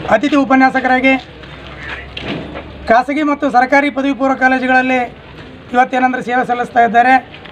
ಅತಿಥಿ ಉಪನ್ಯಾಸಕರಾಗಿ ಖಾಸಗಿ ಮತ್ತು ಸರ್ಕಾರಿ ಪದವಿ ಪೂರ್ವ ಕಾಲೇಜುಗಳಲ್ಲಿ ಇವತ್ತೇನೆಂದರೆ ಸೇವೆ ಸಲ್ಲಿಸ್ತಾ ಇದ್ದಾರೆ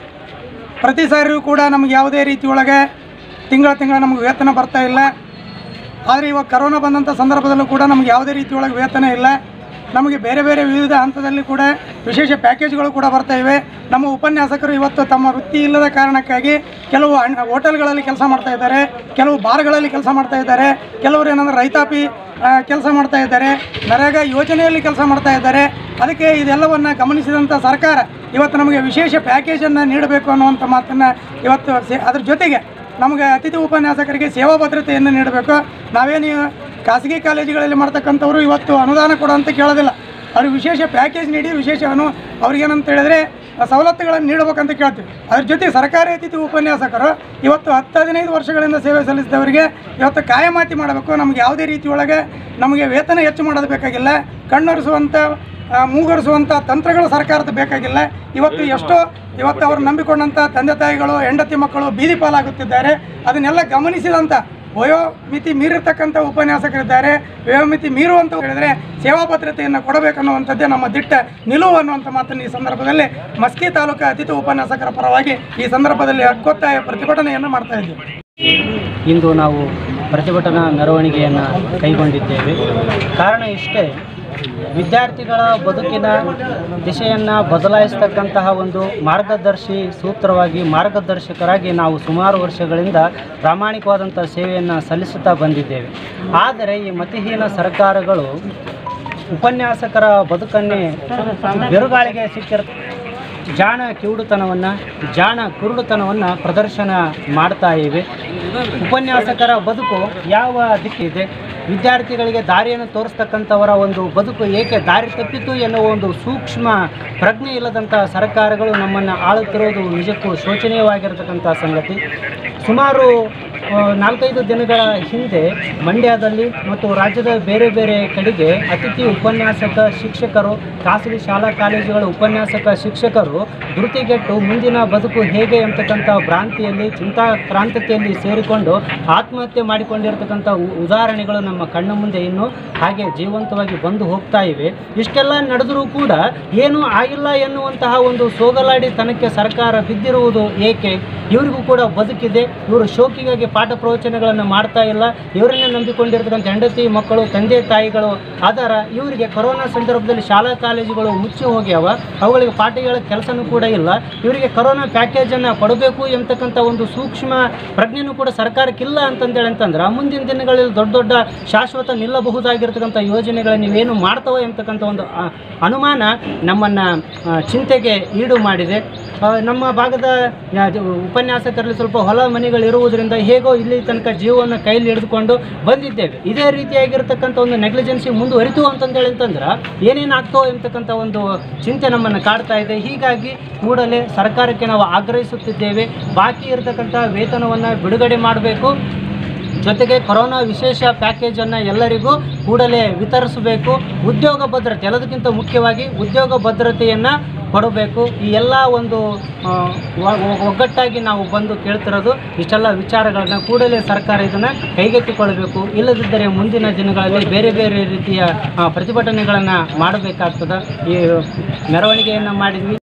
ಪ್ರತಿ ಸಾರಿಯೂ ಕೂಡ ನಮಗೆ ಯಾವುದೇ ರೀತಿಯೊಳಗೆ ತಿಂಗಳ ತಿಂಗಳ ನಮಗೆ ವೇತನ ಬರ್ತಾ ಇಲ್ಲ ಆದರೆ ಇವಾಗ ಕರೋನಾ ಬಂದಂಥ ಸಂದರ್ಭದಲ್ಲೂ ಕೂಡ ನಮಗೆ ಯಾವುದೇ ರೀತಿಯೊಳಗೆ ವೇತನ ಇಲ್ಲ ನಮಗೆ ಬೇರೆ ಬೇರೆ ವಿವಿಧ ಹಂತದಲ್ಲಿ ಕೂಡ ವಿಶೇಷ ಪ್ಯಾಕೇಜ್ಗಳು ಕೂಡ ಬರ್ತಾ ಇವೆ ನಮ್ಮ ಉಪನ್ಯಾಸಕರು ಇವತ್ತು ತಮ್ಮ ವೃತ್ತಿ ಇಲ್ಲದ ಕಾರಣಕ್ಕಾಗಿ ಕೆಲವು ಹಣ್- ಹೋಟೆಲ್ಗಳಲ್ಲಿ ಕೆಲಸ ಮಾಡ್ತಾ ಇದ್ದಾರೆ ಕೆಲವು ಬಾರ್ಗಳಲ್ಲಿ ಕೆಲಸ ಮಾಡ್ತಾ ಇದ್ದಾರೆ ಕೆಲವರು ಏನಂದ್ರೆ ರೈತಾಪಿ ಕೆಲಸ ಮಾಡ್ತಾ ಇದ್ದಾರೆ ನರೇಗಾ ಯೋಜನೆಯಲ್ಲಿ ಕೆಲಸ ಮಾಡ್ತಾ ಇದ್ದಾರೆ ಅದಕ್ಕೆ ಇದೆಲ್ಲವನ್ನು ಗಮನಿಸಿದಂಥ ಸರ್ಕಾರ ಇವತ್ತು ನಮಗೆ ವಿಶೇಷ ಪ್ಯಾಕೇಜನ್ನು ನೀಡಬೇಕು ಅನ್ನುವಂಥ ಮಾತನ್ನು ಇವತ್ತು ಸೇ ಅದ್ರ ಜೊತೆಗೆ ನಮಗೆ ಅತಿಥಿ ಉಪನ್ಯಾಸಕರಿಗೆ ಸೇವಾ ಭದ್ರತೆಯನ್ನು ನೀಡಬೇಕು ನಾವೇನು ಖಾಸಗಿ ಕಾಲೇಜುಗಳಲ್ಲಿ ಮಾಡ್ತಕ್ಕಂಥವ್ರು ಇವತ್ತು ಅನುದಾನ ಕೊಡು ಅಂತ ಕೇಳೋದಿಲ್ಲ ಅವ್ರಿಗೆ ವಿಶೇಷ ಪ್ಯಾಕೇಜ್ ನೀಡಿ ವಿಶೇಷ ಅನು ಅವ್ರಿಗೇನಂತ ಹೇಳಿದ್ರೆ ಸವಲತ್ತುಗಳನ್ನು ನೀಡಬೇಕಂತ ಕೇಳ್ತೀವಿ ಅದ್ರ ಜೊತೆ ಸರ್ಕಾರಿ ಅತಿಥಿ ಉಪನ್ಯಾಸಕರು ಇವತ್ತು ಹತ್ತು ಹದಿನೈದು ವರ್ಷಗಳಿಂದ ಸೇವೆ ಸಲ್ಲಿಸಿದವರಿಗೆ ಇವತ್ತು ಕಾಯಮಾತಿ ಮಾಡಬೇಕು ನಮಗೆ ಯಾವುದೇ ರೀತಿಯೊಳಗೆ ನಮಗೆ ವೇತನ ಹೆಚ್ಚು ಮಾಡೋದು ಬೇಕಾಗಿಲ್ಲ ಕಣ್ಣೊರೆಸುವಂಥ ಆ, ಮೂಗರಿಸುವಂಥ ತಂತ್ರಗಳು ಸರ್ಕಾರದ ಬೇಕಾಗಿಲ್ಲ ಇವತ್ತು ಎಷ್ಟೋ ಇವತ್ತು ಅವರು ನಂಬಿಕೊಂಡಂಥ ತಂದೆ ತಾಯಿಗಳು ಹೆಂಡತಿ ಮಕ್ಕಳು ಬೀದಿ ಪಾಲಾಗುತ್ತಿದ್ದಾರೆ ಅದನ್ನೆಲ್ಲ ಗಮನಿಸಿದಂಥ ವಯೋಮಿತಿ ಮೀರಿರ್ತಕ್ಕಂಥ ಉಪನ್ಯಾಸಕರಿದ್ದಾರೆ ವಯೋಮಿತಿ ಮೀರುವಂತ ಹೇಳಿದರೆ ಸೇವಾ ಭದ್ರತೆಯನ್ನು ಕೊಡಬೇಕನ್ನುವಂಥದ್ದೇ ನಮ್ಮ ದಿಟ್ಟ ನಿಲುವು ಅನ್ನುವಂಥ ಮಾತನ್ನು ಈ ಸಂದರ್ಭದಲ್ಲಿ ಮಸ್ಕಿ ತಾಲೂಕು ಅತಿಥಿ ಉಪನ್ಯಾಸಕರ ಪರವಾಗಿ ಈ ಸಂದರ್ಭದಲ್ಲಿ ಹಕ್ಕೊತ್ತಾಯ ಪ್ರತಿಭಟನೆಯನ್ನು ಮಾಡ್ತಾ ಇದ್ದೀವಿ ಇಂದು ನಾವು ಪ್ರತಿಭಟನಾ ಮೆರವಣಿಗೆಯನ್ನು ಕೈಗೊಂಡಿದ್ದೇವೆ ಕಾರಣ ಇಷ್ಟೇ ವಿದ್ಯಾರ್ಥಿಗಳ ಬದುಕಿನ ದಿಶೆಯನ್ನು ಬದಲಾಯಿಸ್ತಕ್ಕಂತಹ ಒಂದು ಮಾರ್ಗದರ್ಶಿ ಸೂತ್ರವಾಗಿ ಮಾರ್ಗದರ್ಶಕರಾಗಿ ನಾವು ಸುಮಾರು ವರ್ಷಗಳಿಂದ ಪ್ರಾಮಾಣಿಕವಾದಂಥ ಸೇವೆಯನ್ನು ಸಲ್ಲಿಸುತ್ತಾ ಬಂದಿದ್ದೇವೆ ಆದರೆ ಈ ಮತಿಹೀನ ಸರ್ಕಾರಗಳು ಉಪನ್ಯಾಸಕರ ಬದುಕನ್ನೇ ಬಿರುಗಾಳಿಗೆ ಸಿಕ್ಕಿರ ಜಾಣ ಕಿವುಡುತನವನ್ನು ಜಾಣ ಕುರುಡುತನವನ್ನು ಪ್ರದರ್ಶನ ಮಾಡ್ತಾ ಇವೆ ಉಪನ್ಯಾಸಕರ ಬದುಕು ಯಾವ ದಿಕ್ಕಿದೆ ವಿದ್ಯಾರ್ಥಿಗಳಿಗೆ ದಾರಿಯನ್ನು ತೋರಿಸ್ತಕ್ಕಂಥವರ ಒಂದು ಬದುಕು ಏಕೆ ದಾರಿ ತಪ್ಪಿತು ಎನ್ನುವ ಒಂದು ಸೂಕ್ಷ್ಮ ಪ್ರಜ್ಞೆ ಇಲ್ಲದಂಥ ಸರ್ಕಾರಗಳು ನಮ್ಮನ್ನು ಆಳುತ್ತಿರೋದು ನಿಜಕ್ಕೂ ಶೋಚನೀಯವಾಗಿರತಕ್ಕಂಥ ಸಂಗತಿ ಸುಮಾರು ಆ, ನಾಲ್ಕೈದು ದಿನಗಳ ಹಿಂದೆ ಮಂಡ್ಯದಲ್ಲಿ ಮತ್ತು ರಾಜ್ಯದ ಬೇರೆ ಬೇರೆ ಕಡೆಗೆ ಅತಿಥಿ ಉಪನ್ಯಾಸಕ ಶಿಕ್ಷಕರು ಖಾಸಗಿ ಶಾಲಾ ಕಾಲೇಜುಗಳ ಉಪನ್ಯಾಸಕ ಶಿಕ್ಷಕರು ಧೃತಿಗೆಟ್ಟು ಮುಂದಿನ ಬದುಕು ಹೇಗೆ ಎಂಬತಕ್ಕಂಥ ಭ್ರಾಂತಿಯಲ್ಲಿ ಚಿಂತಾಕ್ರಾಂತತೆಯಲ್ಲಿ ಸೇರಿಕೊಂಡು ಆತ್ಮಹತ್ಯೆ ಮಾಡಿಕೊಂಡಿರ್ತಕ್ಕಂಥ ಉ- ಉದಾಹರಣೆಗಳು ನಮ್ಮ ಕಣ್ಣ ಮುಂದೆ ಇನ್ನು ಹಾಗೆ ಜೀವಂತವಾಗಿ ಬಂದು ಹೋಗ್ತಾ ಇವೆ ಇಷ್ಟೆಲ್ಲ ನಡೆದರೂ ಕೂಡ ಏನೂ ಆಗಿಲ್ಲ ಎನ್ನುವಂತಹ ಒಂದು ಸೋಗಲಾಡಿತನಕ್ಕೆ ಸರ್ಕಾರ ಬಿದ್ದಿರುವುದು ಏಕೆ ಇವರಿಗೂ ಕೂಡ ಬದುಕಿದೆ ಇವರು ಶೋಕಿಗಾಗಿ ಪಾಠ ಪ್ರವಚನಗಳನ್ನು ಮಾಡ್ತಾ ಇಲ್ಲ ಇವರನ್ನೇ ನಂಬಿಕೊಂಡಿರ್ತಕ್ಕಂಥ ಹೆಂಡತಿ ಮಕ್ಕಳು ತಂದೆ ತಾಯಿಗಳು ಆಧಾರ ಇವರಿಗೆ ಕೊರೋನಾ ಸಂದರ್ಭದಲ್ಲಿ ಶಾಲಾ ಕಾಲೇಜುಗಳು ಮುಚ್ಚಿ ಹೋಗ್ಯಾವ ಅವುಗಳಿಗೆ ಪಾಠ ಹೇಳೋ ಕೆಲಸನೂ ಕೂಡ ಇಲ್ಲ ಇವರಿಗೆ ಕೊರೋನಾ ಪ್ಯಾಕೇಜನ್ನು ಕೊಡಬೇಕು ಎಂಬತಕ್ಕಂಥ ಒಂದು ಸೂಕ್ಷ್ಮ ಪ್ರಜ್ಞೆನೂ ಕೂಡ ಸರ್ಕಾರಕ್ಕಿಲ್ಲ ಅಂತಂದೇಳಿ ಅಂತಂದ್ರೆ ಮುಂದಿನ ದಿನಗಳಲ್ಲಿ ದೊಡ್ಡ ದೊಡ್ಡ ಶಾಶ್ವತ ನಿಲ್ಲಬಹುದಾಗಿರ್ತಕ್ಕಂಥ ಯೋಜನೆಗಳನ್ನು ನೀವೇನು ಮಾಡ್ತವೆ ಎಂಬತಕ್ಕಂಥ ಒಂದು ಆ, ಅನುಮಾನ ನಮ್ಮನ್ನು ಚಿಂತೆಗೆ ಈಡು ಮಾಡಿದೆ ಆ, ನಮ್ಮ ಭಾಗದ ಯಾ- ಜ- ಉಪನ್ಯಾಸಕರಲ್ಲಿ ಸ್ವಲ್ಪ ಹೊಲ ಮನೆಗಳಿರುವುದರಿಂದ ಹೇಗೋ ಇಲ್ಲಿ ತನಕ ಜೀವವನ್ನು ಕೈಲಿ ಹಿಡಿದುಕೊಂಡು ಬಂದಿದ್ದೇವೆ ಇದೇ ರೀತಿಯಾಗಿರ್ತಕ್ಕಂಥ ಒಂದು ನೆಗ್ಲಿಜೆನ್ಸಿ ಮುಂದುವರಿತು ಅಂತಂದೇಳಿ ಅಂತಂದ್ರೆ ಏನೇನು ಆಗ್ತೋ ಎಂಬತಕ್ಕಂಥ ಒಂದು ಚಿಂತೆ ನಮ್ಮನ್ನು ಕಾಡ್ತಾ ಇದೆ ಹೀಗಾಗಿ ಕೂಡಲೇ ಸರ್ಕಾರಕ್ಕೆ ನಾವು ಆಗ್ರಹಿಸುತ್ತಿದ್ದೇವೆ ಬಾಕಿ ಇರತಕ್ಕಂಥ ವೇತನವನ್ನು ಬಿಡುಗಡೆ ಮಾಡಬೇಕು ಜೊತೆಗೆ ಕೊರೋನಾ ವಿಶೇಷ ಪ್ಯಾಕೇಜನ್ನು ಎಲ್ಲರಿಗೂ ಕೂಡಲೇ ವಿತರಿಸಬೇಕು ಉದ್ಯೋಗ ಭದ್ರತೆ ಎಲ್ಲದಕ್ಕಿಂತ ಮುಖ್ಯವಾಗಿ ಉದ್ಯೋಗ ಭದ್ರತೆಯನ್ನು ಕೊಡಬೇಕು ಈ ಎಲ್ಲ ಒಂದು ಆ, ಒ- ಒ- ಒಗ್ಗಟ್ಟಾಗಿ ನಾವು ಬಂದು ಕೇಳ್ತಿರೋದು ಇಷ್ಟೆಲ್ಲ ವಿಚಾರಗಳನ್ನ ಕೂಡಲೇ ಸರ್ಕಾರ ಇದನ್ನು ಕೈಗೆತ್ತಿಕೊಳ್ಳಬೇಕು ಇಲ್ಲದಿದ್ದರೆ ಮುಂದಿನ ದಿನಗಳಲ್ಲಿ ಬೇರೆ ಬೇರೆ ರೀತಿಯ ಆ, ಪ್ರತಿಭಟನೆಗಳನ್ನು ಮಾಡಬೇಕಾಗ್ತದೆ ಈ ಮೆರವಣಿಗೆಯನ್ನು ಮಾಡಿದ್ವಿ